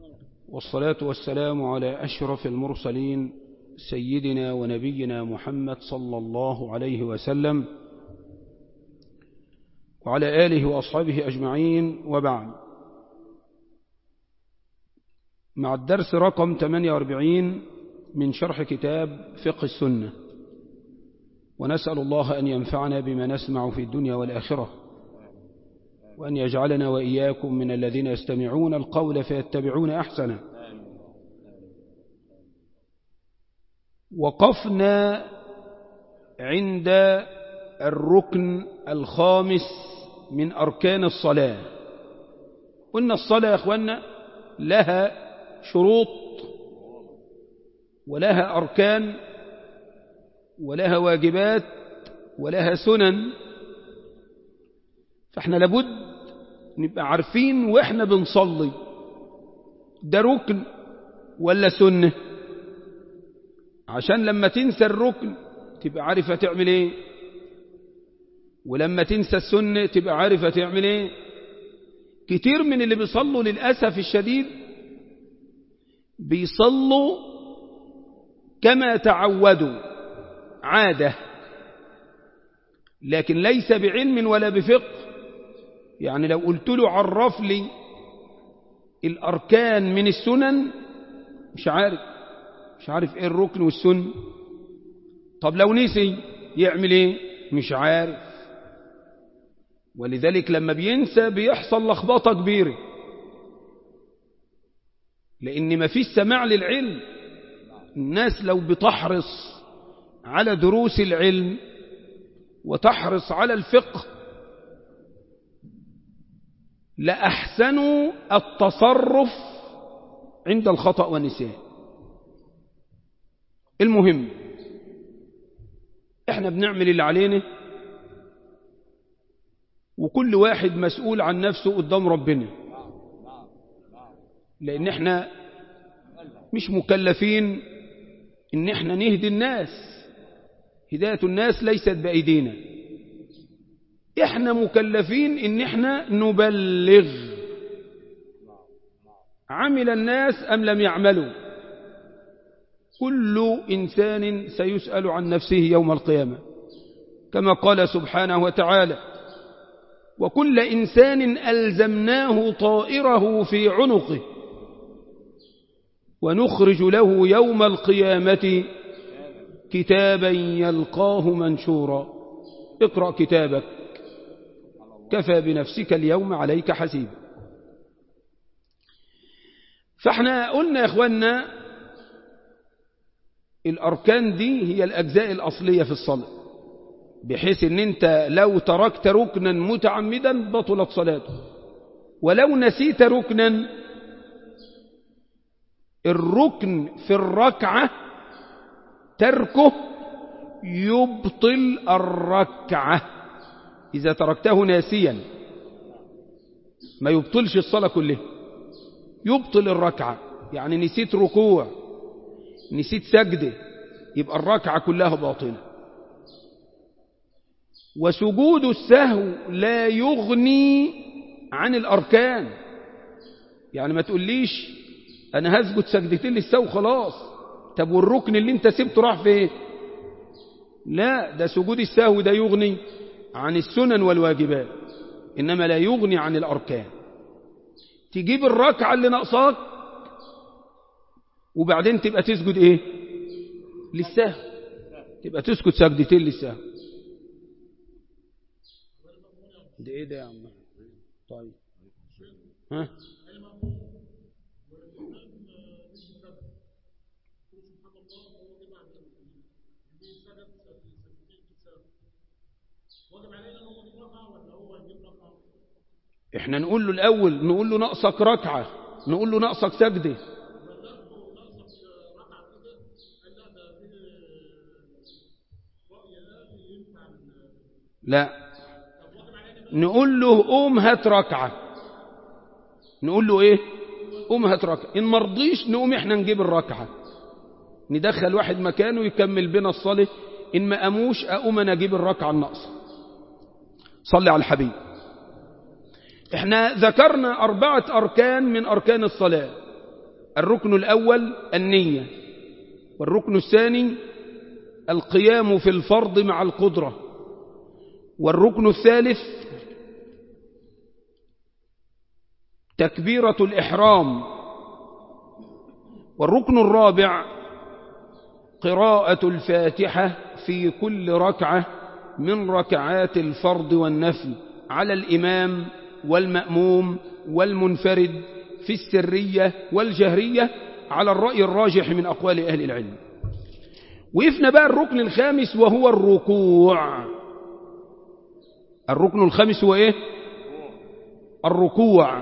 والصلاة والسلام على أشرف المرسلين سيدنا ونبينا محمد صلى الله عليه وسلم وعلى آله وأصحابه أجمعين وبعد مع الدرس رقم 48 من شرح كتاب فقه السنة ونسأل الله أن ينفعنا بما نسمع في الدنيا والآخرة وأن يجعلنا وإياكم من الذين يستمعون القول فيتبعون أحسنه وقفنا عند الركن الخامس من أركان الصلاة قلنا الصلاة يا أخوانا لها شروط ولها أركان ولها واجبات ولها سنن فاحنا لابد نبقى عارفين واحنا بنصلي ده ركن ولا سنة عشان لما تنسى الركن تبقى عارفة تعمل ايه ولما تنسى السنة تبقى عارفة تعمل ايه كتير من اللي بيصلوا للأسف الشديد بيصلوا كما تعودوا عادة لكن ليس بعلم ولا بفقه يعني لو قلت له عرف لي الأركان من السنن مش عارف مش عارف ايه الركن والسن طب لو نسي يعمل ايه مش عارف ولذلك لما بينسى بيحصل لخبطة كبيرة لأن ما فيش سماع للعلم الناس لو بتحرص على دروس العلم وتحرص على الفقه لأحسنوا التصرف عند الخطأ والنسيان المهم احنا بنعمل اللي علينا وكل واحد مسؤول عن نفسه قدام ربنا لان احنا مش مكلفين ان احنا نهدي الناس هداية الناس ليست بأيدينا احنا مكلفين ان احنا نبلغ عمل الناس ام لم يعملوا كل انسان سيسأل عن نفسه يوم القيامة كما قال سبحانه وتعالى وكل انسان الزمناه طائره في عنقه ونخرج له يوم القيامة كتابا يلقاه منشورا اقرأ كتابك كفى بنفسك اليوم عليك حسيبا فاحنا قلنا يا اخوانا الاركان دي هي الاجزاء الاصلية في الصلاة بحيث ان انت لو تركت ركنا متعمدا بطلت صلاته ولو نسيت ركنا الركن في الركعة تركه يبطل الركعة إذا تركته ناسيا ما يبطلش الصلاة كلها يبطل الركعة يعني نسيت ركوع نسيت سجدة يبقى الركعة كلها باطلة وسجود السهو لا يغني عن الأركان يعني ما تقوليش أنا هسجد سجدتين للسهو خلاص طب والركن اللي انت سبته راح فين لا ده سجود السهو ده يغني عن السنن والواجبات إنما لا يغني عن الأركان تجيب الركعة اللي ناقصاك وبعدين تبقى تسجد ايه للسهو تبقى تسجد سجدتين للسهو ده ايه ده يا عم طيب ها احنا نقول له الاول نقول له ناقصك ركعه نقول له ناقصك سجده لا نقول له قوم هات ركعه نقول له ايه قوم هات ركعه ان مرضيش نقوم احنا نجيب الركعه ندخل واحد مكانه يكمل بنا الصلاه ان ما قاموش اقوم انا اجيب الركعه الناقصه صلي على الحبيب احنا ذكرنا أربعة أركان من أركان الصلاة الركن الأول النية والركن الثاني القيام في الفرض مع القدرة والركن الثالث تكبيرة الإحرام والركن الرابع قراءة الفاتحة في كل ركعة من ركعات الفرض والنفل على الإمام والمأموم والمنفرد في السرية والجهرية على الرأي الراجح من أقوال أهل العلم وقفنا بقى الركن الخامس وهو الركوع الركن الخامس هو إيه الركوع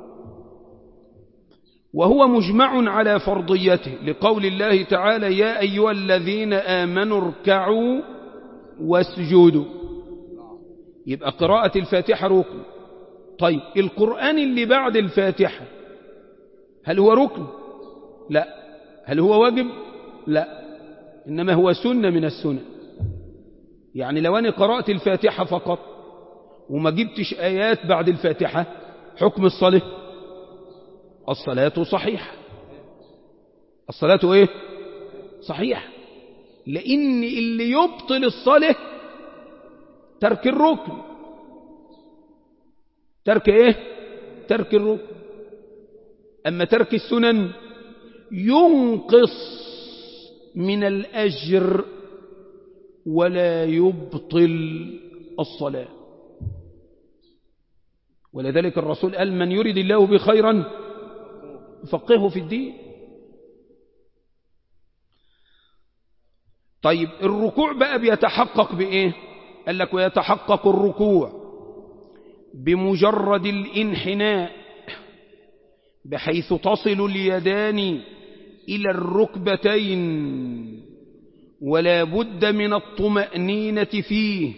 وهو مجمع على فرضيته لقول الله تعالى يا أيها الذين آمنوا اركعوا واسجدوا يبقى قراءة الفاتحة ركن طيب القرآن اللي بعد الفاتحة هل هو ركن لا هل هو واجب لا إنما هو سنة من السنة يعني لو أنا قرأت الفاتحة فقط وما جبتش آيات بعد الفاتحة حكم الصلاة الصلاة صحيحة الصلاة ايه صحيحة لان اللي يبطل الصلاة ترك الركن ترك ايه ترك الركن اما ترك السنن ينقص من الاجر ولا يبطل الصلاة ولذلك الرسول قال من يريد الله بخيرا فقهه في الدين طيب الركوع بقى بيتحقق بإيه قال لك ويتحقق الركوع بمجرد الانحناء بحيث تصل اليدان إلى الركبتين ولا بد من الطمأنينة فيه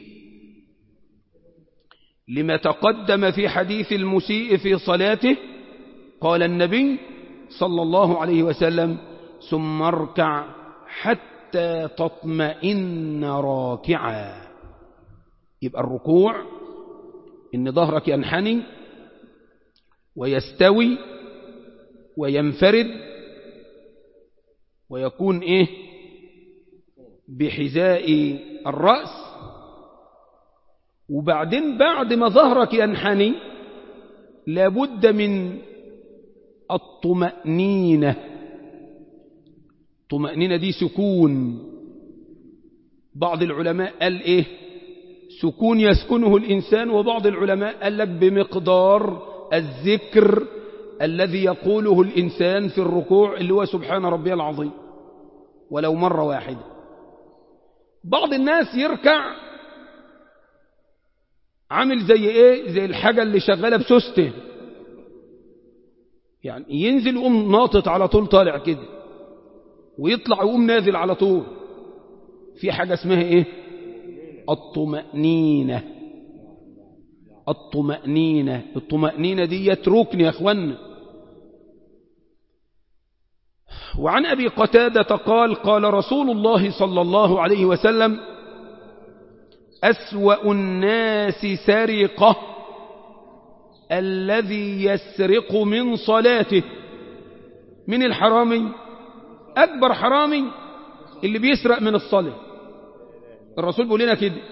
لما تقدم في حديث المسيء في صلاته قال النبي صلى الله عليه وسلم ثم اركع حتى تطمئن راكعا يبقى الركوع إن ظهرك ينحني ويستوي وينفرد ويكون إيه بحذاء الرأس وبعدين بعد ما ظهرك ينحني لابد من الطمأنينة الطمأنينة دي سكون بعض العلماء قال إيه سكون يسكنه الإنسان وبعض العلماء قال لك بمقدار الذكر الذي يقوله الإنسان في الركوع اللي هو سبحان ربي العظيم ولو مرة واحدة بعض الناس يركع عامل زي ايه زي الحاجة اللي شغالة بسوسته يعني ينزل يقوم ناطط على طول طالع كده ويطلع يقوم نازل على طول في حاجة اسمها ايه الطمأنينة الطمأنينة الطمأنينة دي يتركني يا اخوانا وعن أبي قتادة قال قال رسول الله صلى الله عليه وسلم أسوأ الناس سرقة الذي يسرق من صلاته من الحرامي أكبر حرامي اللي بيسرق من الصلاة الرسول بيقول لنا كده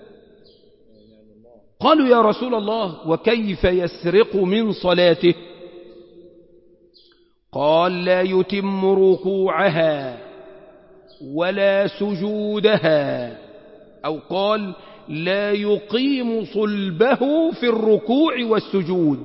قالوا يا رسول الله وكيف يسرق من صلاته قال لا يتم ركوعها ولا سجودها أو قال لا يقيم صلبه في الركوع والسجود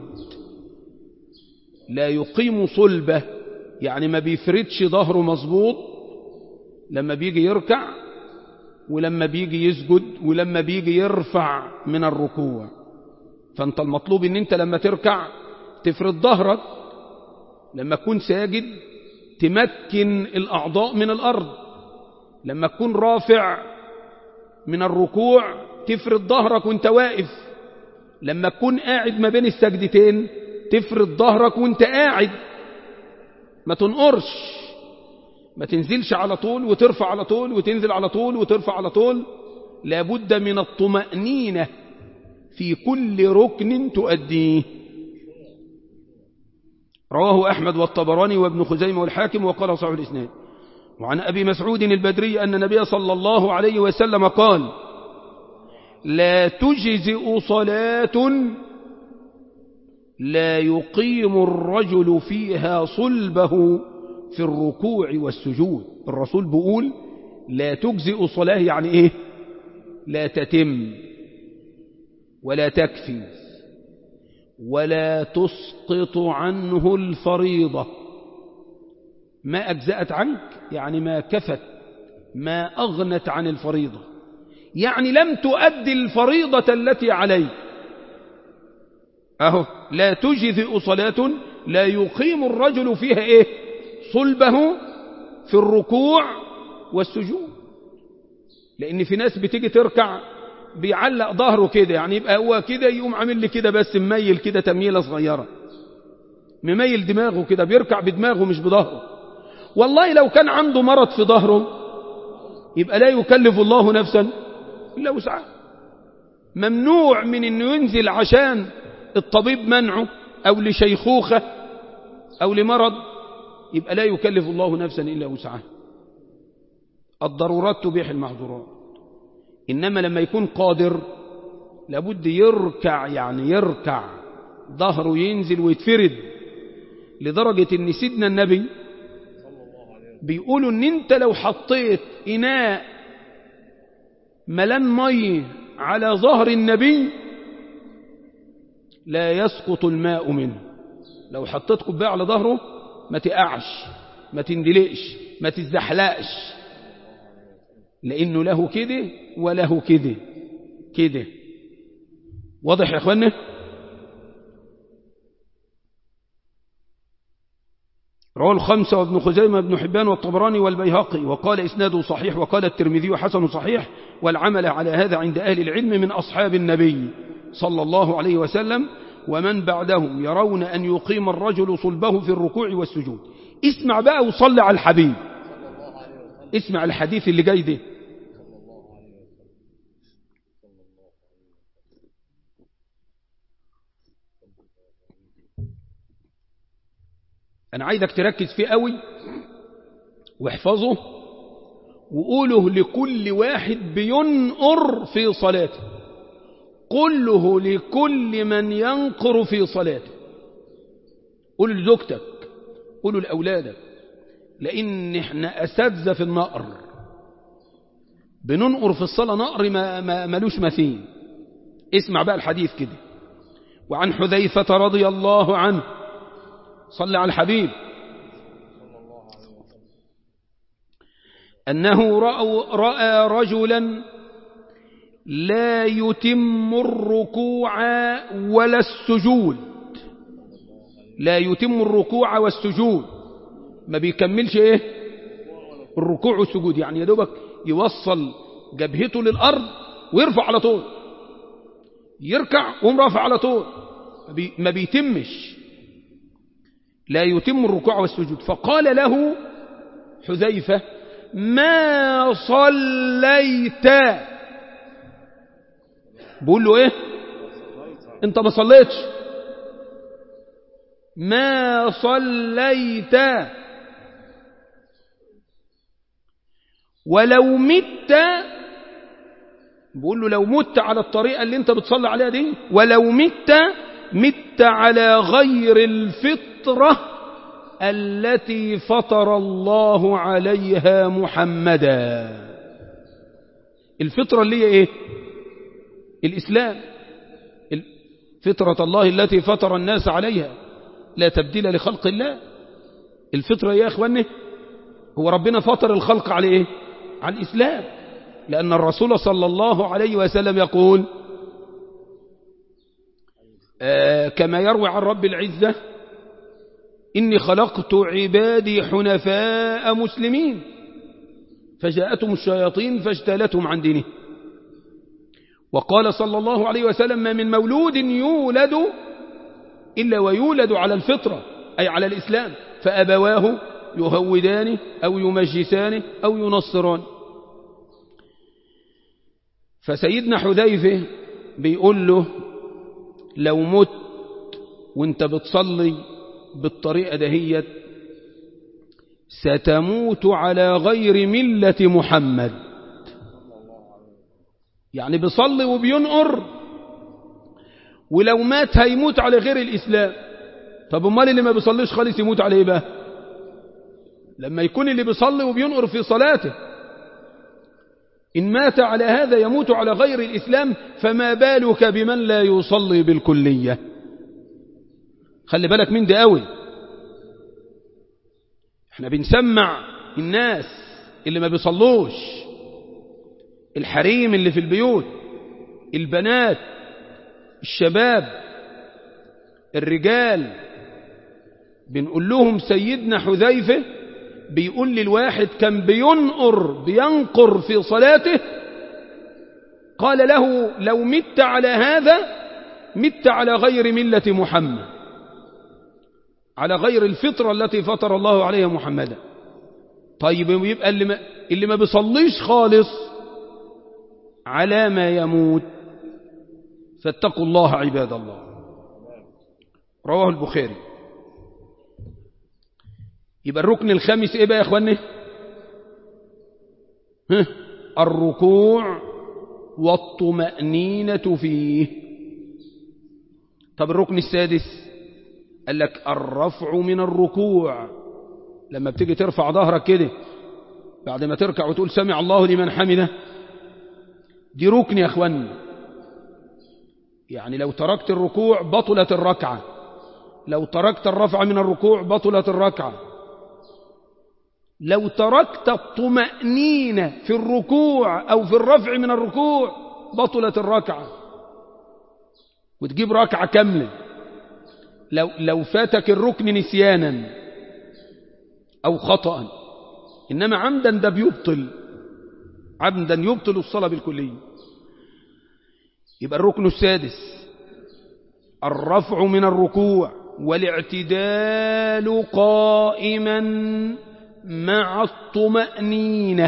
لا يقيم صلبه يعني ما بيفردش ظهره مظبوط لما بيجي يركع ولما بيجي يسجد ولما بيجي يرفع من الركوع فانت المطلوب ان انت لما تركع تفرد ظهرك لما تكون ساجد تمكن الأعضاء من الأرض لما تكون رافع من الركوع تفرد ظهرك وانت واقف لما تكون قاعد ما بين السجدتين تفرد ظهرك وانت قاعد ما تنقرش ما تنزلش على طول وترفع على طول وتنزل على طول وترفع على طول لابد من الطمأنينة في كل ركن تؤديه رواه أحمد والطبراني وابن خزيمة والحاكم وقال صحيح الإسناد وعن أبي مسعود البدري أن النبي صلى الله عليه وسلم قال لا تجزئ صلاة لا يقيم الرجل فيها صلبه في الركوع والسجود الرسول بيقول لا تجزئ صلاة يعني ايه لا تتم ولا تكفي ولا تسقط عنه الفريضة ما أجزأت عنك يعني ما كفت ما أغنت عن الفريضة يعني لم تؤدي الفريضة التي عليك أهو لا تجزئ صلاة لا يقيم الرجل فيها إيه صلبه في الركوع والسجود لأن في ناس بتيجي تركع بيعلق ظهره كده يعني يبقى هو كده يقوم عامل لي كده بس مميل كده تمييلة صغيرة مميل دماغه كده بيركع بدماغه مش بظهره والله لو كان عنده مرض في ظهره يبقى لا يكلف الله نفسا إلا وسعها ممنوع من انه ينزل عشان الطبيب منعه او لشيخوخة او لمرض يبقى لا يكلف الله نفسا إلا وسعها الضرورات تبيح المحظورات إنما لما يكون قادر لابد يركع يعني يركع ظهره ينزل ويتفرد لدرجة ان سيدنا النبي بيقولوا ان انت لو حطيت اناء ملان مي على ظهر النبي لا يسقط الماء منه لو حطيت كوبايه على ظهره ما تقعش ما تندلقش ما تزحلقش لانه له كده وله كده كده واضح يا اخوانا رواه الخمسة وابن خزيمة وابن حبان والطبراني والبيهقي وقال إسناده صحيح وقال الترمذي حسن صحيح والعمل على هذا عند أهل العلم من أصحاب النبي صلى الله عليه وسلم ومن بعدهم يرون أن يقيم الرجل صلبه في الركوع والسجود اسمع بقى وصل على الحبيب اسمع الحديث اللي جاي ده أنا عايزك تركز فيه قوي واحفظه وقوله لكل واحد بينقر في صلاته قله لكل من ينقر في صلاته قول لزوجتك قوله لأولادك لأن احنا أساتذة في النقر بننقر في الصلاة نقر ما ما ملوش مثيل اسمع بقى الحديث كده وعن حذيفة رضي الله عنه صلى على الحبيب أنه رأى رجلا لا يتم الركوع ولا السجود لا يتم الركوع والسجود ما بيكملش ايه الركوع والسجود يعني يا دوبك يوصل جبهته للأرض ويرفع على طول يركع ويقوم رافع على طول ما بيتمش لا يتم الركوع والسجود فقال له حذيفة ما صليت بقول له ايه انت ما صليتش ما صليت ولو مت بقول له لو مت على الطريقة اللي انت بتصلي عليها دي ولو مت مت على غير الفطرة التي فطر الله عليها محمدا الفطرة اللي هي ايه الإسلام فطرة الله التي فطر الناس عليها لا تبديل لخلق الله الفطرة يا أخواني هو ربنا فطر الخلق على إيه على الإسلام لأن الرسول صلى الله عليه وسلم يقول آه كما يروي عن رب العزة إني خلقت عبادي حنفاء مسلمين فجاءتهم الشياطين فاجتالتهم عن دينه وقال صلى الله عليه وسلم ما من مولود يولد إلا ويولد على الفطرة أي على الإسلام فأبواه يهودانه أو يمجسانه أو ينصران فسيدنا حذيفة بيقول له لو مت وانت بتصلي بالطريقة دهيت ستموت على غير ملة محمد يعني بيصلي وبينقر ولو مات هيموت على غير الإسلام طب امال اللي ما بيصليش خالص يموت على ايه بقى لما يكون اللي بيصلي وبينقر في صلاته إن مات على هذا يموت على غير الإسلام فما بالك بمن لا يصلي بالكلية خلي بالك من ده قوي احنا بنسمع الناس اللي ما بيصلوش الحريم اللي في البيوت البنات الشباب الرجال بنقول لهم سيدنا حذيفة بيقول للواحد كان بينقر بينقر في صلاته قال له لو مت على هذا مت على غير ملة محمد على غير الفطرة التي فطر الله عليها محمدا طيب يبقى اللي ما, اللي ما بيصليش خالص على ما يموت فاتقوا الله عباد الله رواه البخاري يبقى الركن الخامس ايه بقى يا اخواني ها الركوع والطمأنينة فيه طب الركن السادس قال لك الرفع من الركوع لما بتيجي ترفع ظهرك كده بعد ما تركع وتقول سمع الله لمن حمده دي ركن يا اخواني يعني لو تركت الركوع بطلت الركعة لو تركت الرفع من الركوع بطلت الركعة لو تركت الطمأنينة في الركوع أو في الرفع من الركوع بطلت الركعة وتجيب ركعة كاملة لو, لو فاتك الركن نسيانا أو خطأ إنما عمدا ده بيبطل عمدا يبطل الصلاة بالكلية يبقى الركن السادس الرفع من الركوع والاعتدال قائما مع الطمأنينة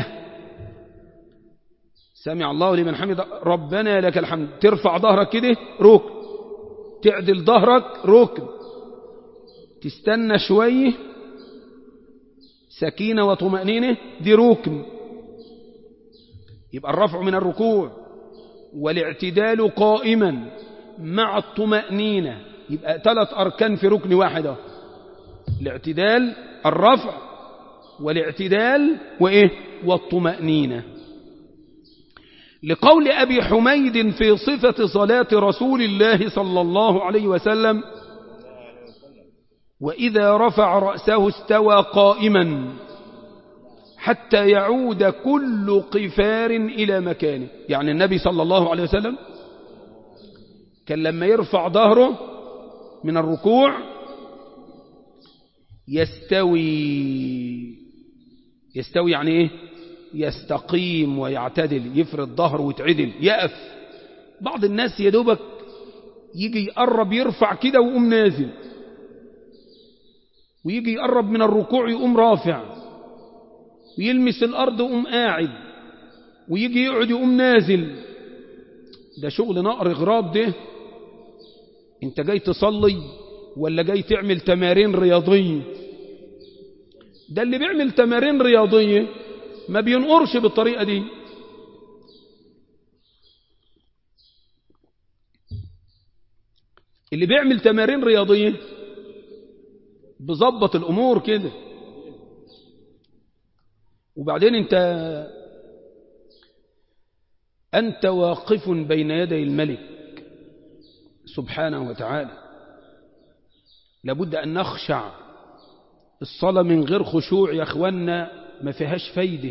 سمع الله لمن حمد ربنا لك الحمد ترفع ظهرك كده ركن تعدل ظهرك ركن تستنى شوية سكينة وطمأنينة دي ركن يبقى الرفع من الركوع والاعتدال قائما مع الطمأنينة يبقى ثلاث أركان في ركن واحدة الاعتدال الرفع والاعتدال وإيه والطمأنينة لقول أبي حميد في صفة صلاة رسول الله صلى الله عليه وسلم وإذا رفع رأسه استوى قائما حتى يعود كل قفار إلى مكانه يعني النبي صلى الله عليه وسلم كان لما يرفع ظهره من الركوع يستوي يستوي يعني ايه يستقيم ويعتدل يفرد ظهره ويتعدل يقف بعض الناس يا دوبك يجي يقرب يرفع كده ويقوم نازل ويجي يقرب من الركوع يقوم رافع ويلمس الأرض ويقوم قاعد ويجي يقعد يقوم نازل ده شغل نقر غراب ده انت جاي تصلي ولا جاي تعمل تمارين رياضية ده اللي بيعمل تمارين رياضية ما بينقرش بالطريقة دي اللي بيعمل تمارين رياضية بظبط الأمور كده وبعدين انت أنت واقف بين يدي الملك سبحانه وتعالى لابد أن نخشع الصلاة من غير خشوع يا أخوانا ما فيهاش فايدة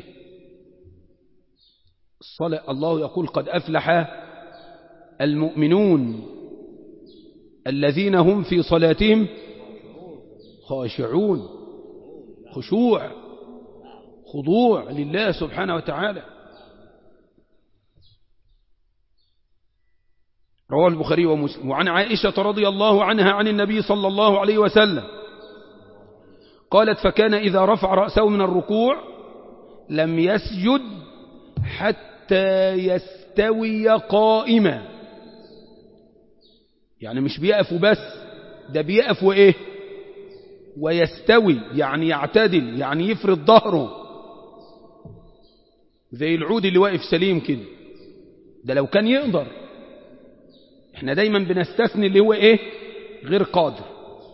الصلاة الله يقول قد أفلح المؤمنون الذين هم في صلاتهم خاشعون خشوع خضوع لله سبحانه وتعالى رواه البخاري ومسلم وعن عائشة رضي الله عنها عن النبي صلى الله عليه وسلم قالت فكان إذا رفع رأسه من الركوع لم يسجد حتى يستوي قائما يعني مش بيقف بس ده بيقف وإيه ويستوي يعني يعتدل يعني يفرد ظهره زي العود اللي واقف سليم كده ده لو كان يقدر احنا دايما بنستثني اللي هو ايه غير قادر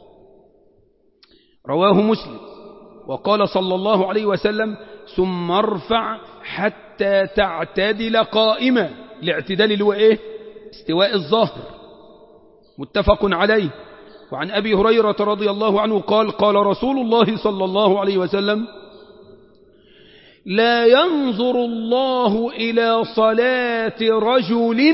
رواه مسلم وقال صلى الله عليه وسلم ثم ارفع حتى تعتدل قائمة الاعتدال اللي هو ايه استواء الظهر متفق عليه وعن أبي هريرة رضي الله عنه قال قال رسول الله صلى الله عليه وسلم لا ينظر الله إلى صلاة رجل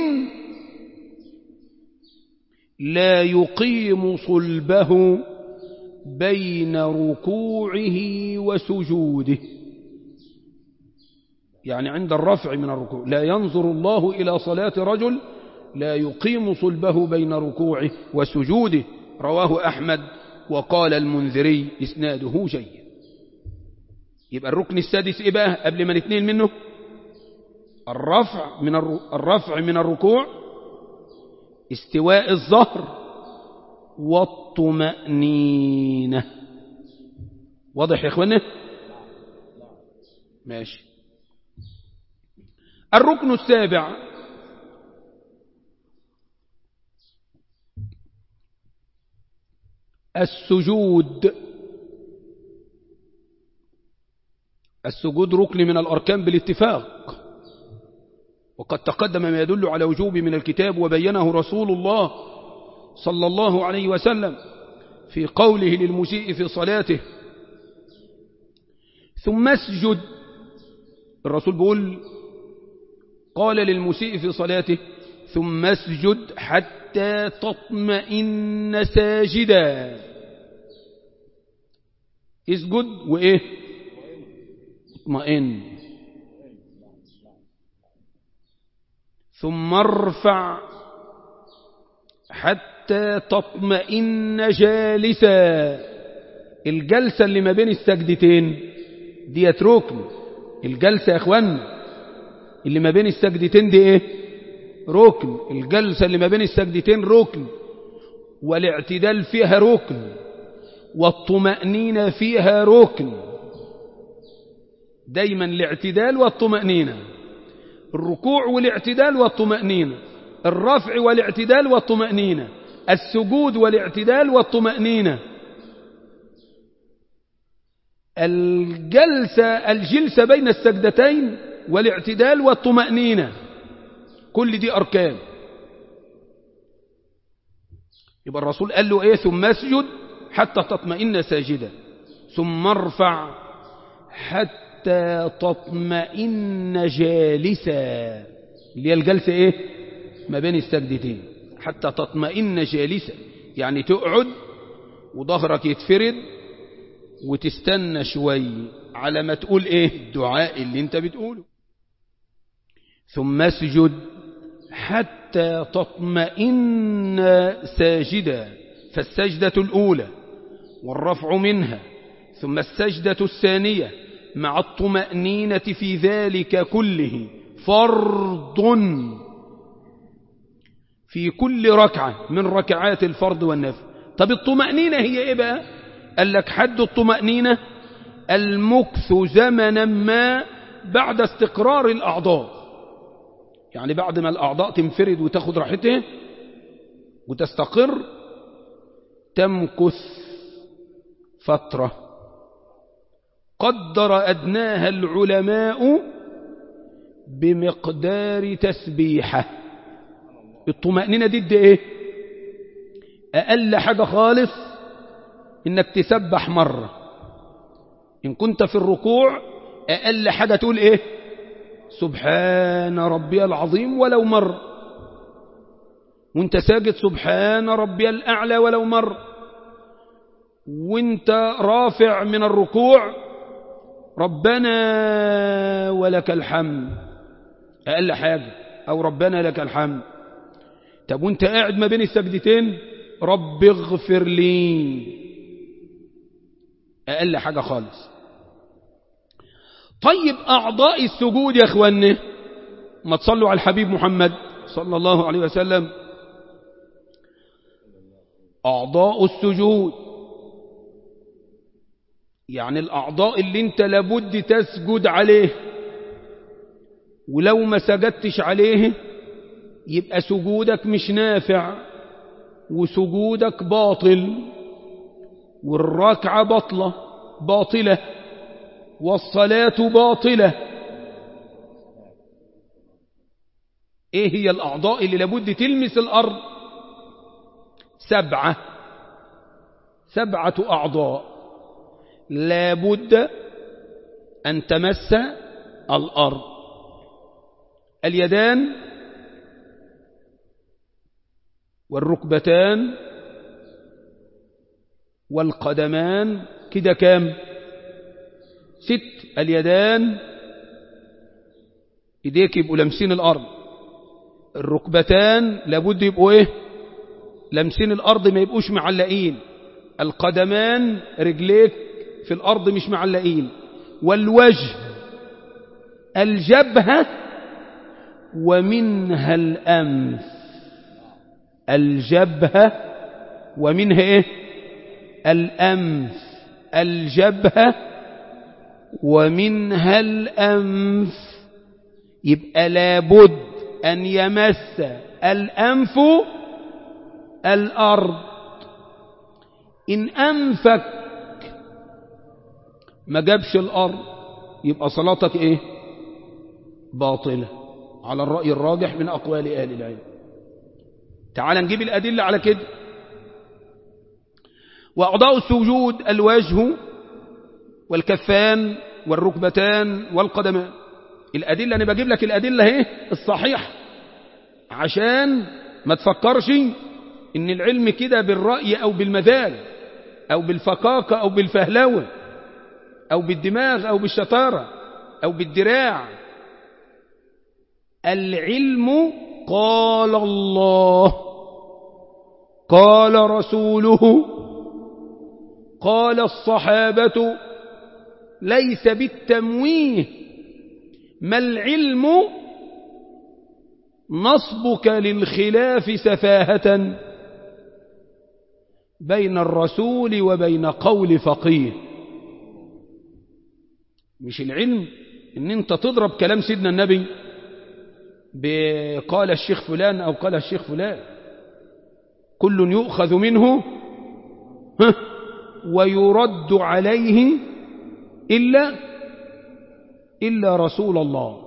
لا يقيم صلبه بين ركوعه وسجوده يعني عند الرفع من الركوع لا ينظر الله إلى صلاة رجل لا يقيم صلبه بين ركوعه وسجوده رواه أحمد وقال المنذري إسناده جيد يبقى الركن السادس إيه بقى قبل ما نتنين منه الرفع من الرفع من الركوع استواء الظهر والطمأنينة واضح يا اخوانا ماشي الركن السابع السجود السجود ركن من الأركان بالاتفاق وقد تقدم ما يدل على وجوب من الكتاب وبينه رسول الله صلى الله عليه وسلم في قوله للمسيء في صلاته ثم اسجد الرسول بيقول قال للمسيء في صلاته ثم اسجد حتى تطمئن ساجدا اسجد وايه اطمئن ثم ارفع حتى تطمئن جالسا الجلسة اللي ما بين السجدتين ديت ركن الجلسة يا اخوان اللي ما بين السجدتين دي ايه ركن الجلسة اللي ما بين السجدتين ركن والاعتدال فيها ركن والطمأنينة فيها ركن دايما الاعتدال والطمأنينة الركوع والاعتدال والطمأنينة الرفع والاعتدال والطمأنينة السجود والاعتدال والطمأنينة الجلسة الجلسة بين السجدتين والاعتدال والطمأنينة كل دي أركان يبقى الرسول قال له إيه ثم اسجد حتى تطمئن ساجدا ثم ارفع حتى تطمئن جالسا اللي هي الجلسة إيه ما بين السجدتين حتى تطمئن جالسا يعني تقعد وظهرك يتفرد وتستنى شوي على ما تقول ايه الدعاء اللي انت بتقوله ثم اسجد حتى تطمئن ساجدا فالسجدة الأولى والرفع منها ثم السجدة الثانية مع الطمأنينة في ذلك كله فرض في كل ركعة من ركعات الفرض والنفل طب الطمأنينة هي ايه بقى قال لك حد الطمأنينة المكث زمنا ما بعد استقرار الأعضاء يعني بعد ما الأعضاء تنفرد وتاخد راحتها وتستقر تمكث فترة قدر أدناها العلماء بمقدار تسبيحة الطمأنينة دي, دي ايه أقل حاجة خالص إنك تسبح مرة إن كنت في الركوع أقل حاجة تقول إيه سبحان ربي العظيم ولو مر وانت ساجد سبحان ربي الأعلى ولو مر وانت رافع من الركوع ربنا ولك الحمد أقل حاجة أو ربنا لك الحمد طب وانت قاعد ما بين السجدتين رب اغفر لي أقل حاجة خالص طيب أعضاء السجود يا أخواني ما تصلوا على الحبيب محمد صلى الله عليه وسلم أعضاء السجود يعني الأعضاء اللي انت لابد تسجد عليه ولو ما سجدتش عليه يبقى سجودك مش نافع وسجودك باطل والركعة بطلة باطلة والصلاة باطلة ايه هي الأعضاء اللي لابد تلمس الأرض سبعة سبعة أعضاء لابد أن تمس الأرض اليدان والركبتان والقدمان كده كام ست اليدان ايديك يبقوا لمسين الارض الركبتان لابد يبقوا ايه لمسين الارض ما يبقوش معلقين القدمان رجليك في الارض مش معلقين والوجه الجبهة ومنها الأنف الجبهة ومنها إيه الأنف الجبهة ومنها الأنف يبقى لابد أن يمس الأنف الأرض إن أنفك ما جابش الأرض يبقى صلاتك إيه باطلة على الرأي الراجح من أقوال أهل العلم تعال نجيب الأدلة على كده وأعضاء السجود الوجه والكفان والركبتان والقدمان الأدلة أنا بجيب لك الأدلة اهي الصحيحة عشان ما تفكرش إن العلم كده بالرأي أو بالمذال أو بالفقاقة أو بالفهلوة أو بالدماغ أو بالشطارة أو بالدراع العلم قال الله قال رسوله قال الصحابة ليس بالتمويه ما العلم نصبك للخلاف سفاهة بين الرسول وبين قول فقيه مش العلم ان انت تضرب كلام سيدنا النبي قال الشيخ فلان أو قال الشيخ فلان كل يؤخذ منه ويرد عليه إلا إلا رسول الله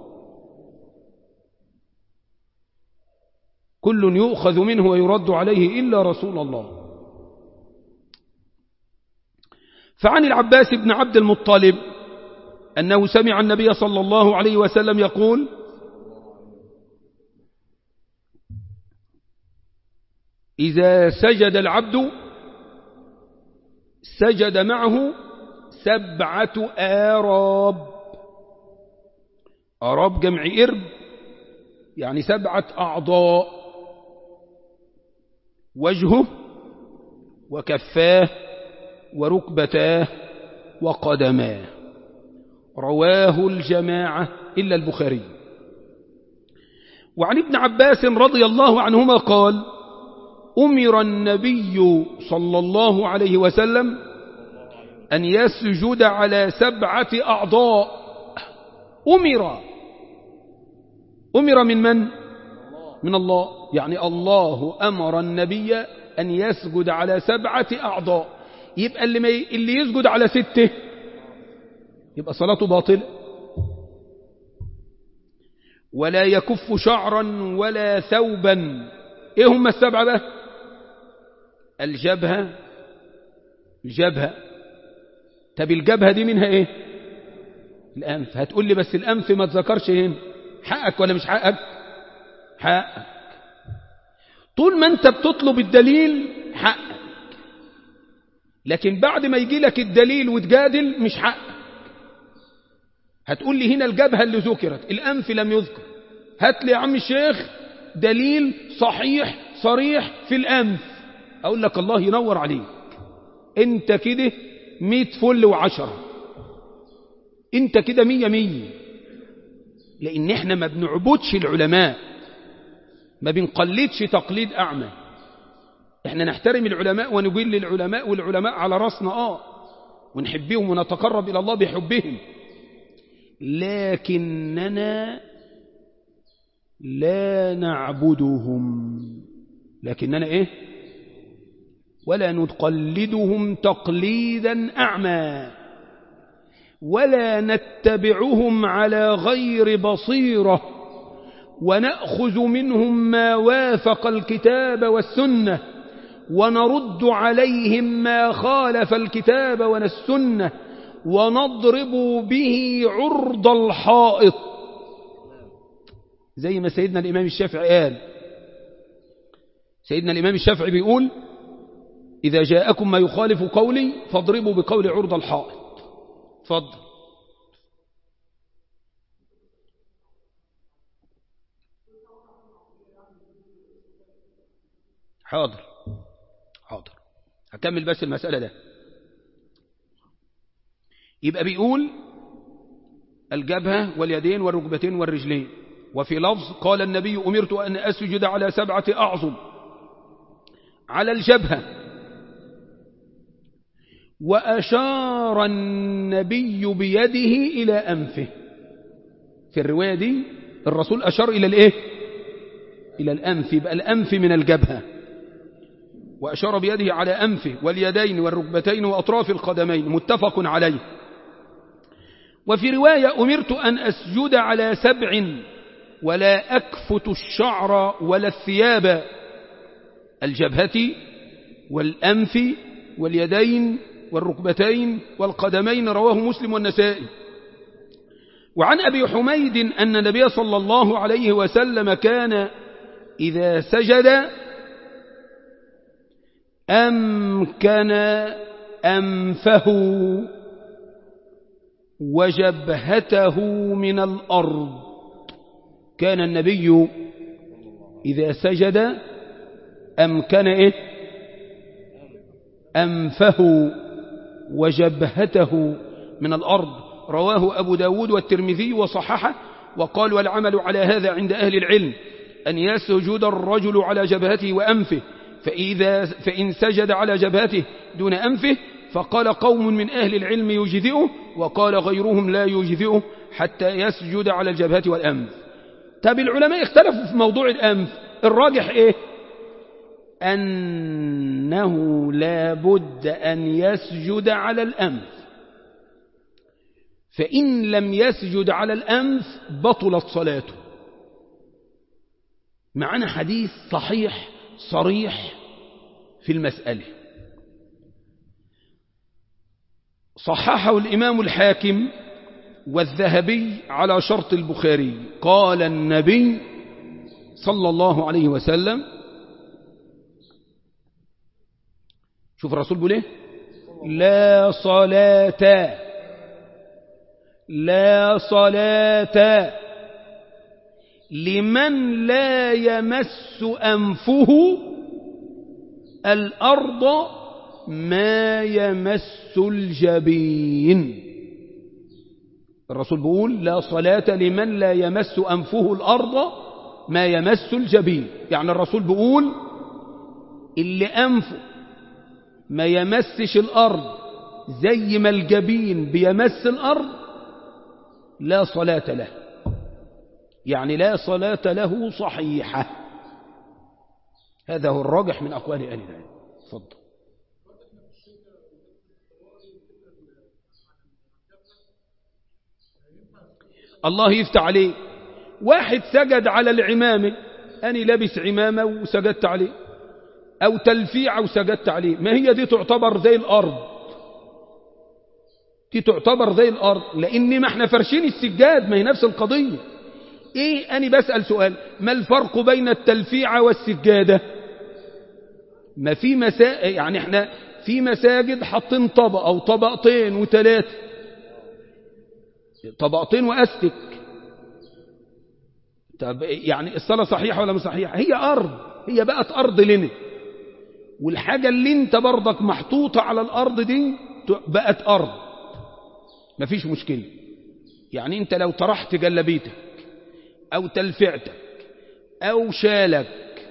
كل يؤخذ منه ويرد عليه إلا رسول الله فعن العباس بن عبد المطلب أنه سمع النبي صلى الله عليه وسلم يقول إذا سجد العبد سجد معه سبعة آراب آراب جمع إرب يعني سبعة أعضاء وجهه وكفاه وركبتاه وقدماه رواه الجماعة إلا البخاري وعن ابن عباس رضي الله عنهما قال أمر النبي صلى الله عليه وسلم أن يسجد على سبعة أعضاء أمر أمر من من؟ من الله يعني الله أمر النبي أن يسجد على سبعة أعضاء يبقى اللي, ما ي... اللي يسجد على سته يبقى صلاته باطلة ولا يكف شعرا ولا ثوبا ايه هم السبعة بقى الجبهة الجبهة طب الجبهة دي منها ايه الأنف هتقول لي بس الأنف ما تذكرش هنا حقك ولا مش حقك حقك طول ما انت بتطلب الدليل حقك لكن بعد ما يجي لك الدليل وتجادل مش حقك هتقول لي هنا الجبهة اللي ذكرت الأنف لم يذكر هات لي يا عم الشيخ دليل صحيح صريح في الأنف أقول لك الله ينور عليك انت كده مئة فل وعشرة انت كده مية مية لأن احنا ما بنعبدش العلماء ما بنقلدش تقليد أعمى احنا نحترم العلماء ونقول للعلماء والعلماء على راسنا اه ونحبهم ونتقرب إلى الله بحبهم لكننا لا نعبدهم لكننا إيه ولا نقلدهم تقليدا أعمى ولا نتبعهم على غير بصيرة ونأخذ منهم ما وافق الكتاب والسنة ونرد عليهم ما خالف الكتاب والسنة ونضرب به عرض الحائط زي ما سيدنا الإمام الشافعي قال سيدنا الإمام الشافعي بيقول إذا جاءكم ما يخالف قولي فاضربوا بقول عرض الحائط تفضل حاضر حاضر هكمل بس المسألة ده يبقى بيقول الجبهة واليدين والركبتين والرجلين وفي لفظ قال النبي أمرت أن أسجد على سبعة أعظم على الجبهة وأشار النبي بيده إلى أنفه في الرواية دي الرسول أشار إلى الإيه إلى الأنف يبقى الأنف من الجبهة وأشار بيده على أنفه واليدين والركبتين وأطراف القدمين متفق عليه وفي رواية أمرت أن أسجد على سبع ولا أكفت الشعر ولا الثياب الجبهة والأنف واليدين والركبتين والقدمين رواه مسلم والنسائي وعن أبي حميد أن النبي صلى الله عليه وسلم كان إذا سجد أمكن أنفه وجبهته من الأرض كان النبي إذا سجد أمكن إيه أنفه وجبهته من الأرض رواه أبو داود والترمذي وصححه وقال والعمل على هذا عند أهل العلم أن يسجد الرجل على جبهته وأنفه فإذا فإن سجد على جبهته دون أنفه فقال قوم من أهل العلم يجزئه وقال غيرهم لا يجزئه حتى يسجد على الجبهة والأنف طب العلماء اختلفوا في موضوع الأنف الراجح إيه أنه لا بد أن يسجد على الأنف فإن لم يسجد على الأنف بطلت صلاته معنا حديث صحيح صريح في المسألة صححه الإمام الحاكم والذهبي على شرط البخاري قال النبي صلى الله عليه وسلم شوف الرسول بيقول ايه لا صلاة لا صلاة لمن لا يمس أنفه الأرض ما يمس الجبين الرسول بيقول لا صلاة لمن لا يمس أنفه الأرض ما يمس الجبين يعني الرسول بيقول اللي أنفه ما يمسش الأرض زي ما الجبين بيمس الأرض لا صلاة له يعني لا صلاة له صحيحة هذا هو الراجح من أقوال أهل العلم تفضل الله يفتح عليه واحد سجد على العمامة أنا لابس عمامة وسجدت عليه أو تلفيعة وسجدت عليه ما هي دي تعتبر زي الأرض دي تعتبر زي الأرض لأن ما احنا فرشين السجاد ما هي نفس القضية ايه أنا بسأل سؤال ما الفرق بين التلفيعة والسجادة ما في مسا يعني احنا في مساجد حاطين طبق أو طبقتين وثلاثة طبقتين وأستك طب يعني الصلاة صحيحة ولا مش صحيحة هي أرض هي بقت أرض لنا والحاجة اللي انت برضك محطوطة على الأرض دي بقت أرض مفيش مشكلة يعني انت لو طرحت جلبيتك أو تلفعتك أو شالك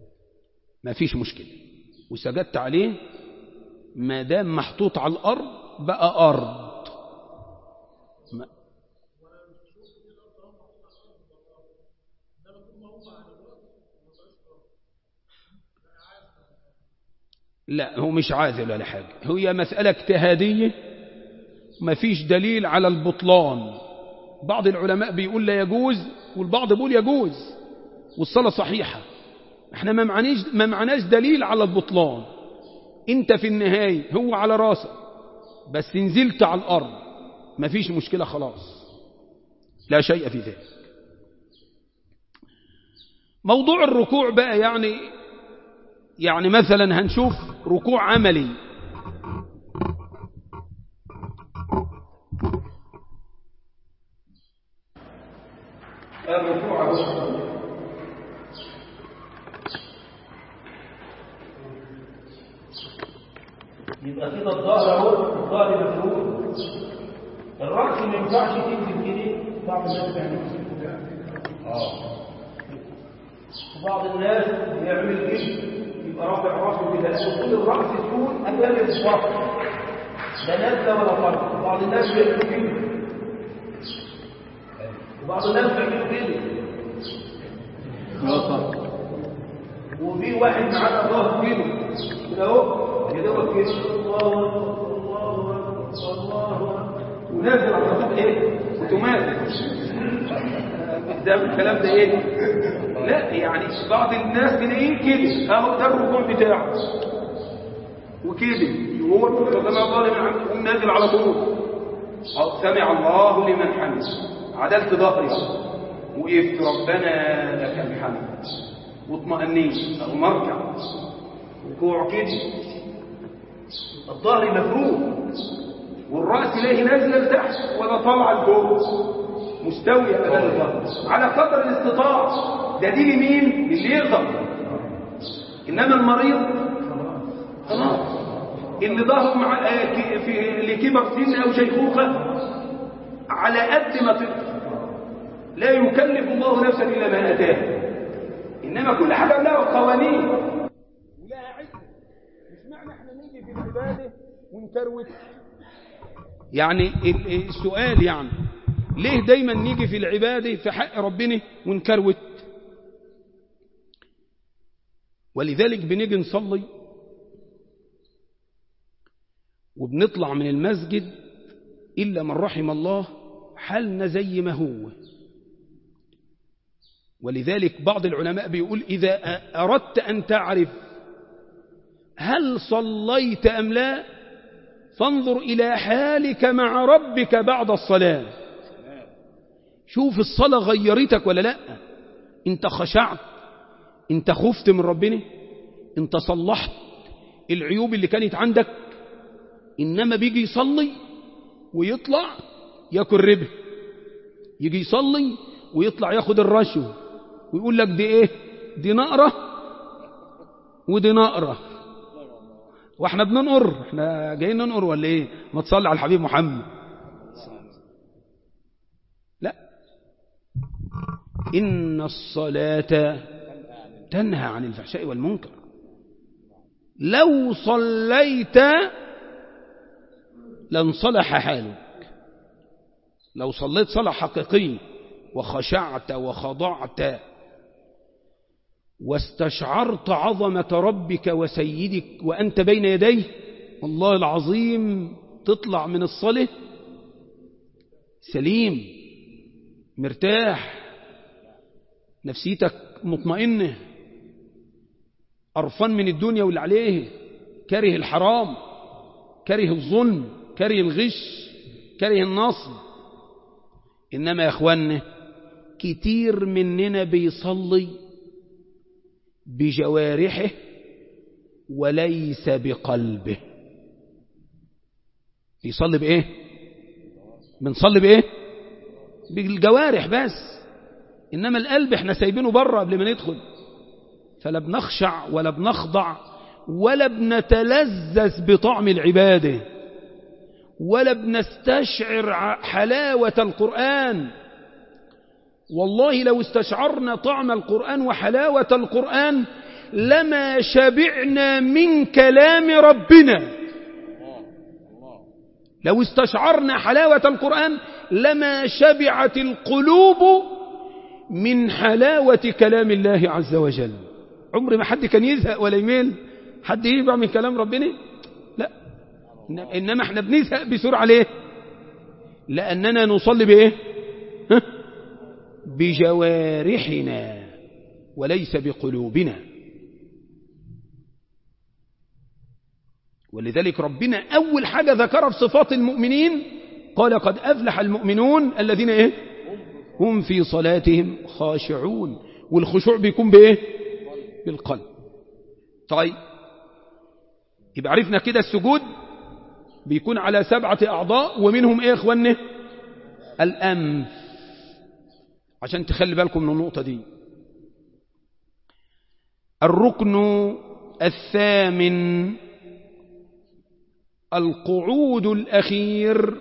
مفيش مشكلة وسجدت عليه ما دام محطوط على الأرض بقى أرض ما- لا هو مش عازل ولا حاجة هي مسألة اجتهادية ما فيش دليل على البطلان بعض العلماء بيقول لا يجوز والبعض بيقول يجوز والصلاة صحيحة احنا ما معناش ما معناش دليل على البطلان انت في النهاية هو على راسك بس نزلت على الأرض ما فيش مشكلة خلاص لا شيء في ذلك موضوع الركوع بقى يعني يعني مثلا هنشوف ركوع عملي الركوع يبقى كده الظهر اهو الظهر مفروض الرأس ما ينفعش تنزل كده بعض الناس بيعمل كده اه وبعض الناس بيعمل كده يبقى رافع راسه كده المفروض الرأس تكون امام الظهر لا نازله ولا فرق بعض الناس بيعملوا كده وبعض الناس بيعملوا كده وفي واحد معاه ظهر كده كده اهو كده هو كده الله أكبر، الله أكبر، الله أكبر. ونازل على طول ايه اوتوماتيك ده الكلام ده ايه لا يعني بعض الناس تلاقيه كده اهو ده الركوع بتاعه وكده وهو الركوع ده ما ظالم عنده يقوم نازل على طول أو سمع الله لمن حمد عدلت ظهري وقفت ربنا لك الحمد واطمأنيت أو مركع ركوع كده الظهر مفروض والرأس إليه نازلة لتحت ولا طالعة لفوق مستوية أمام الظهر على قدر الاستطاعة ده دي لمين؟ اللي يقدر إنما المريض خلاص اللي ظهره مع آه، ك- في لكبر سن أو شيخوخة على قد ما تقدر لا يكلف الله نفسا إلا ما أتاه إنما كل حاجة لها قوانين ولها عدة مش معنى احنا نيجي في العبادة ونكروت يعني ال- السؤال يعني ليه دايما نيجي في العبادة في حق ربنا ونكروت ولذلك بنيجي نصلي وبنطلع من المسجد إلا من رحم الله حالنا زي ما هو ولذلك بعض العلماء بيقول إذا أردت أن تعرف هل صليت أم لا فانظر إلى حالك مع ربك بعد الصلاة شوف الصلاة غيرتك ولا لا انت خشعت انت خفت من ربنا انت صلحت العيوب اللي كانت عندك إنما بيجي يصلي ويطلع ياكل ربح يجي يصلي ويطلع ياخد الرشوة ويقول لك دي ايه دي نقرة ودي نقرة واحنا بننقر احنا جايين ننقر ولا ايه ما تصلي على الحبيب محمد لا إن الصلاة تنهى عن الفحشاء والمنكر لو صليت لانصلح حالك لو صليت صلاة حقيقية وخشعت وخضعت واستشعرت عظمة ربك وسيدك وأنت بين يديه والله العظيم تطلع من الصلاة سليم مرتاح نفسيتك مطمئنة قرفان من الدنيا واللي عليه كاره الحرام كره الظلم كره الغش كره النصب إنما يا أخوانا كتير مننا بيصلي بجوارحه وليس بقلبه بيصلي بإيه بنصلي بإيه بالجوارح بس إنما القلب احنا سايبينه بره قبل ما ندخل فلا بنخشع ولا بنخضع ولا بنتلذذ بطعم العبادة ولا بنستشعر حلاوة القرآن والله لو استشعرنا طعم القرآن وحلاوة القرآن لما شبعنا من كلام ربنا لو استشعرنا حلاوة القرآن لما شبعت القلوب من حلاوة كلام الله عز وجل عمر ما حد كان يزهق ولا يميل حد يبع من كلام ربنا لا إنما احنا بنزهق بسرعة ليه لأننا نصلي بإيه ها؟ بجوارحنا وليس بقلوبنا ولذلك ربنا أول حاجة ذكرها في صفات المؤمنين قال قد أفلح المؤمنون الذين إيه هم في صلاتهم خاشعون والخشوع بيكون بإيه بالقلب طيب يبقى عرفنا كده السجود بيكون على سبعة أعضاء ومنهم إيه يا إخواننا الأنف عشان تخلي بالكم من النقطة دي الركن الثامن القعود الأخير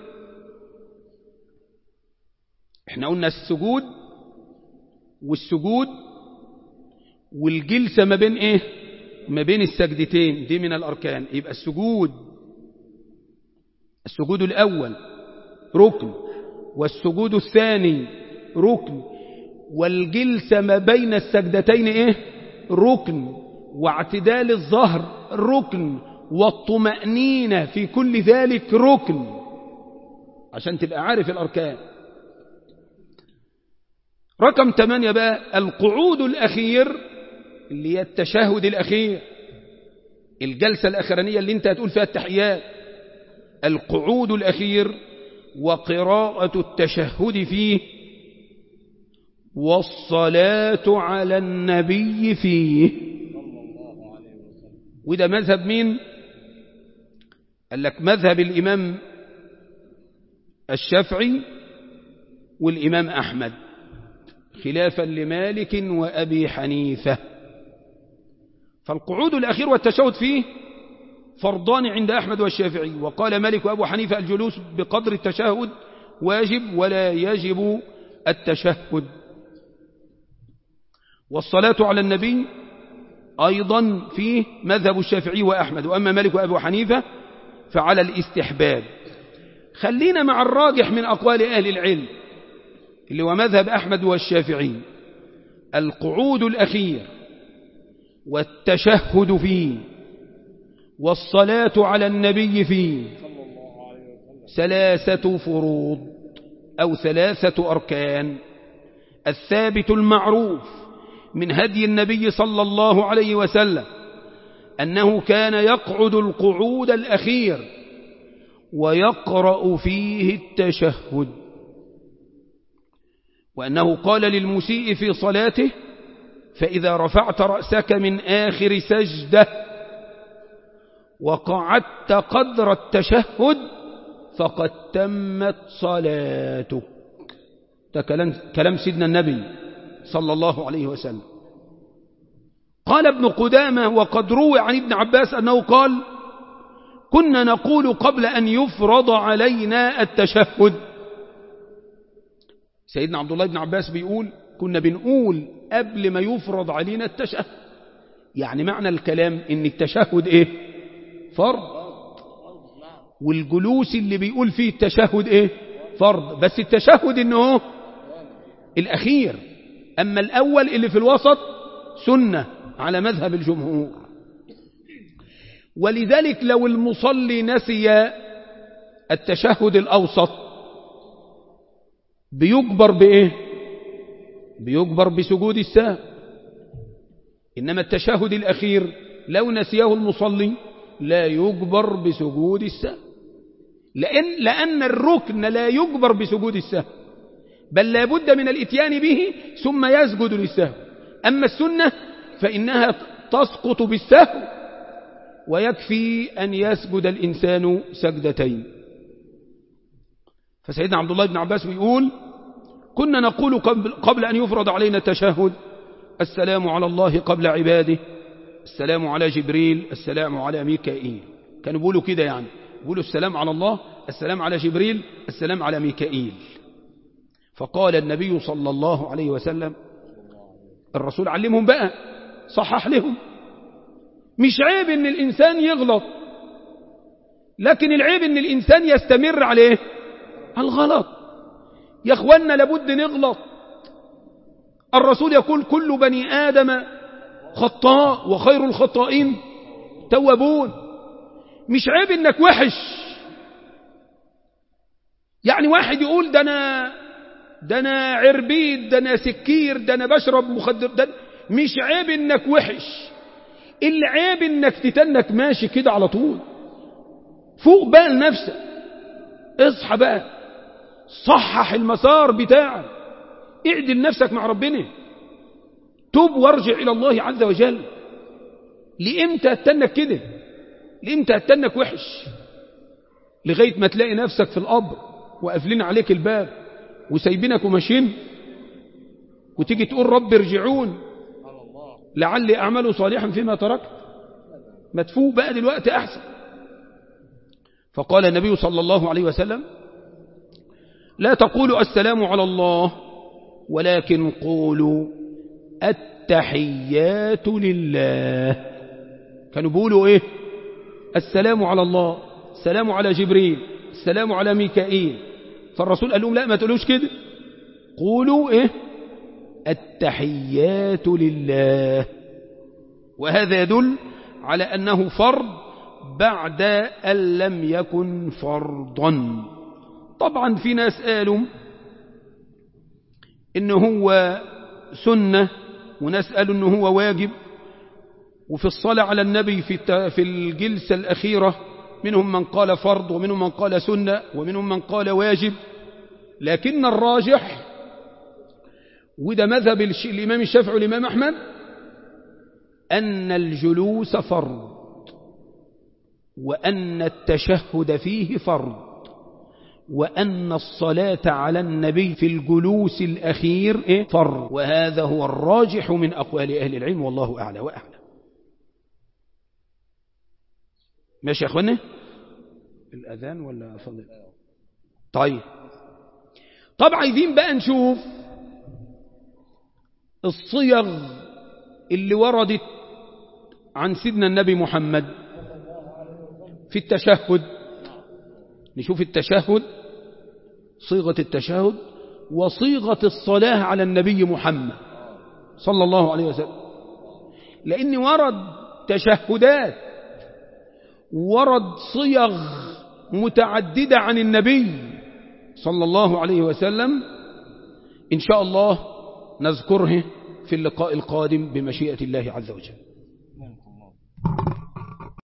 احنا قلنا السجود والسجود والجلسة ما بين ايه ما بين السجدتين دي من الأركان يبقى السجود السجود الأول ركن والسجود الثاني ركن والجلسة ما بين السجدتين ايه ركن واعتدال الظهر ركن والطمأنينة في كل ذلك ركن عشان تبقى عارف الأركان رقم ثمانية بقى القعود الأخير اللي هي التشهد الأخير الجلسة الأخرانية اللي انت هتقول فيها التحيات القعود الأخير وقراءة التشهد فيه والصلاة على النبي فيه وده مذهب مين قال لك مذهب الإمام الشافعي والإمام أحمد خلافا لمالك وأبي حنيفة فالقعود الأخير والتشهد فيه فرضان عند أحمد والشافعي وقال مالك وأبو حنيفة الجلوس بقدر التشهد واجب ولا يجب التشهد والصلاة على النبي أيضا فيه مذهب الشافعي وأحمد وأما مالك وأبو حنيفة فعلى الاستحباب خلينا مع الراجح من أقوال أهل العلم اللي هو مذهب أحمد والشافعي القعود الأخير والتشهد فيه والصلاة على النبي فيه ثلاثة فروض أو ثلاثة أركان الثابت المعروف من هدي النبي صلى الله عليه وسلم أنه كان يقعد القعود الأخير ويقرأ فيه التشهد وأنه قال للمسيء في صلاته فإذا رفعت رأسك من آخر سجدة وقعدت قدر التشهد فقد تمت صلاتك ده كلام, كلام سيدنا النبي صلى الله عليه وسلم قال ابن قدامة وقد روي عن ابن عباس أنه قال كنا نقول قبل أن يفرض علينا التشهد سيدنا عبد الله بن عباس بيقول كنا بنقول قبل ما يفرض علينا التشهد يعني معنى الكلام ان التشهد ايه فرض والجلوس اللي بيقول فيه التشهد ايه فرض بس التشهد انه الاخير اما الاول اللي في الوسط سنة على مذهب الجمهور ولذلك لو المصلي نسي التشهد الاوسط بيجبر بايه بيجبر بسجود السهو إنما التشهد الأخير لو نسيه المصلي لا يجبر بسجود السهو لأن, لأن الركن لا يجبر بسجود السهو بل لا بد من الاتيان به ثم يسجد للسهو أما السنة فإنها تسقط بالسهو ويكفي أن يسجد الإنسان سجدتين فسيدنا عبد الله بن عباس بيقول كنا نقول قبل, قبل أن يفرض علينا التشهد السلام على الله قبل عباده السلام على جبريل السلام على ميكائيل كانوا بيقولوا كده يعني بيقولوا السلام على الله السلام على جبريل السلام على ميكائيل فقال النبي صلى الله عليه وسلم الرسول علمهم بقى صحح لهم مش عيب ان الإنسان يغلط لكن العيب ان الانسان يستمر عليه الغلط يا اخوانا لابد نغلط الرسول يقول كل بني ادم خطاء وخير الخطائين توابون مش عيب انك وحش يعني واحد يقول ده انا ده انا عربيد ده انا سكير ده انا بشرب مخدر ده مش عيب انك وحش العيب انك تتنك ماشي كده على طول فوق بقى لنفسك اصحى بقى صحح المسار بتاعك اعدل نفسك مع ربنا توب وارجع الى الله عز وجل لامتى هتنك كده لامتى هتنك وحش لغايه ما تلاقي نفسك في القبر وقافلين عليك الباب وسايبينك وماشيين وتيجي تقول رب ارجعون لعلي أعمل صالحا فيما تركت ما تفوق بقى دلوقتي أحسن فقال النبي صلى الله عليه وسلم لا تقولوا السلام على الله ولكن قولوا التحيات لله كانوا بيقولوا ايه السلام على الله السلام على جبريل السلام على ميكائيل فالرسول قال لهم لا ما تقولوش كده قولوا ايه التحيات لله وهذا يدل على أنه فرض بعد أن لم يكن فرضا طبعا في ناس قالوا إنه هو سنة وناس قالوا إنه هو واجب وفي الصلاة على النبي في في الجلسة الأخيرة منهم من قال فرض ومنهم من قال سنة ومنهم من قال واجب لكن الراجح وده مذهب الإمام الشافعي والإمام أحمد أن الجلوس فرض وأن التشهد فيه فرض وأن الصلاة على النبي في الجلوس الأخير إيه؟ فرض وهذا هو الراجح من أقوال أهل العلم والله أعلى وأعلى ماشي يا أخوانا الأذان ولا فضل طيب طب عايزين بقى نشوف الصيغ اللي وردت عن سيدنا النبي محمد في التشهد نشوف التشهد صيغة التشهد وصيغة الصلاة على النبي محمد صلى الله عليه وسلم لأن ورد تشهدات ورد صيغ متعددة عن النبي صلى الله عليه وسلم إن شاء الله نذكره في اللقاء القادم بمشيئة الله عز وجل